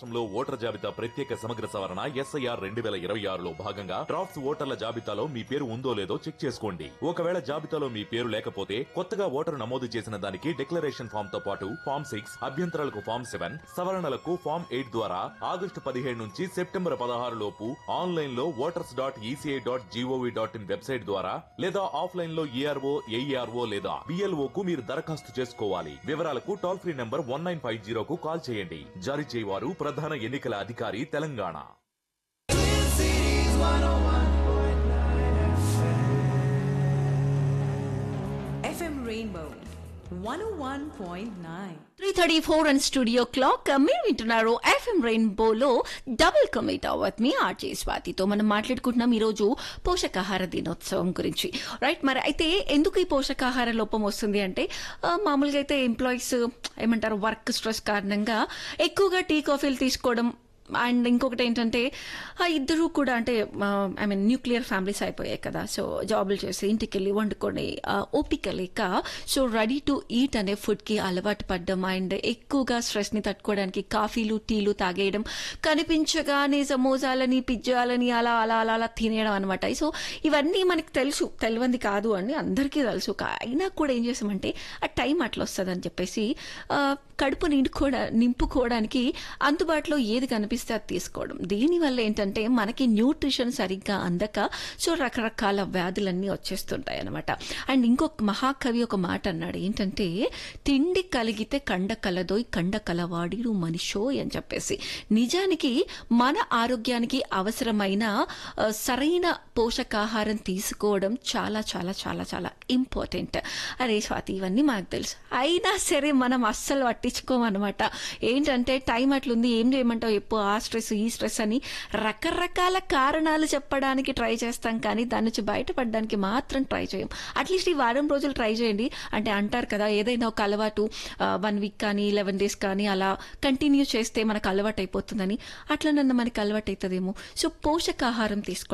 రాష్ట్రంలో ఓటర్ జాబితా ప్రత్యేక సమగ్ర సవరణ ఎస్ఐఆర్ రెండు వేల ఇరవై ఆరులో భాగంగా డ్రాఫ్ట్స్ ఓటర్ల జాబితాలో మీ పేరు ఉందో లేదో చెక్ చేసుకోండి ఒకవేళ జాబితాలో మీ పేరు లేకపోతే కొత్తగా ఓటరు నమోదు చేసిన దానికి డిక్లరేషన్ ఫామ్ తో పాటు ఫామ్ సిక్స్ అభ్యంతరాలకు ఫామ్ సెవెన్ సవరణలకు ఫామ్ ఎయిట్ ద్వారా ఆగస్టు పదిహేడు నుంచి సెప్టెంబర్ పదహారు లోపు ఆన్లైన్ లో voters dot ECI dot G O V dot in website ద్వారా లేదా ఆఫ్లైన్ లో ఈఆర్ఓ ఏఈఆర్ఓ లేదా బిఎల్ఓ కు మీరు దరఖాస్తు చేసుకోవాలి వివరాలకు toll free number one nine five జీరోకు కాల్ చేయండి జారీ చేయవారు ప్రధాన ఎన్నికల అధికారి Telangana FM Rainbow 101.9. Three thirty four and studio clock మీరు వింటున్నారు ఎఫ్ఎం రెయిన్బోలో డబుల్ కమిట్ అవత్ మీ ఆర్జే స్వాతితో మనం మాట్లాడుకుంటున్నాం ఈరోజు పోషకాహార దినోత్సవం గురించి రైట్ మరి అయితే ఎందుకు ఈ పోషకాహార లోపం వస్తుంది అంటే ఆ, మామూలుగా అయితే ఎంప్లాయీస్ ఏమంటారు వర్క్ స్ట్రెస్ కారణంగా ఎక్కువగా టీ కాఫీలు తీసుకోవడం అండ్ ఇంకొకటి ఏంటంటే ఆ ఇద్దరు కూడా అంటే ఐ మీన్ న్యూక్లియర్ ఫ్యామిలీస్ అయిపోయాయి కదా సో జాబులు చేసి ఇంటికి వెళ్ళి వండుకొని ఆ, ఓపిక లేక సో రెడీ టు ఈట్ అనే ఫుడ్కి అలవాటు పడ్డం అండ్ ఎక్కువగా స్ట్రెస్ని తట్టుకోవడానికి కాఫీలు టీలు తాగేయడం కనిపించగానే సమోసాలని పిజ్జాలని అలా అలా అలా అలా తినేయడం అనమాట సో ఇవన్నీ మనకి తెలుసు తెలియంది కాదు అని అందరికీ తెలుసు కా- అయినా కూడా ఏం చేసామంటే ఆ టైం అట్లా వస్తుందని చెప్పేసి ఆ, కడుపు నిండుకోవడా నింపుకోవడానికి అందుబాటులో ఏది కనిపిస్తే అది తీసుకోవడం దీనివల్ల ఏంటంటే మనకి న్యూట్రిషన్ సరిగ్గా అందక సో రకరకాల వ్యాధులన్నీ వచ్చేస్తుంటాయి అనమాట అండ్ ఇంకొక మహాకవి ఒక మాట అన్నాడు ఏంటంటే తిండి కలిగితే కండ కలదోయ్ కండ కలవాడిరు మనిషోయ్ అని చెప్పేసి నిజానికి మన ఆరోగ్యానికి అవసరమైన ఆ, సరైన పోషకాహారం తీసుకోవడం చాలా చాలా చాలా చాలా ఇంపార్టెంట్ అరే స్వాతి ఇవన్నీ మాకు తెలుసు అయినా సరే మనం అస్సలు పట్టించుకోమన్నమాట ఏంటంటే టైం అట్లుంది ఏం చేయమంటావు ఎప్పుడు ఆ స్ట్రెస్ ఈ స్ట్రెస్ అని రకరకాల కారణాలు చెప్పడానికి ట్రై చేస్తాం కానీ దాని నుంచి బయటపడడానికి మాత్రం ట్రై చేయం అట్లీస్ట్ ఈ వారం రోజులు ట్రై చేయండి అంటే అంటారు కదా ఏదైనా ఒక అలవాటు వన్ వీక్ కానీ లెవెన్ డేస్ కానీ అలా కంటిన్యూ చేస్తే మనకు అలవాటు అయిపోతుందని అట్లా నన్ను మనకి అలవాటు అవుతుందేమో సో పోషకాహారం తీసుకోవడం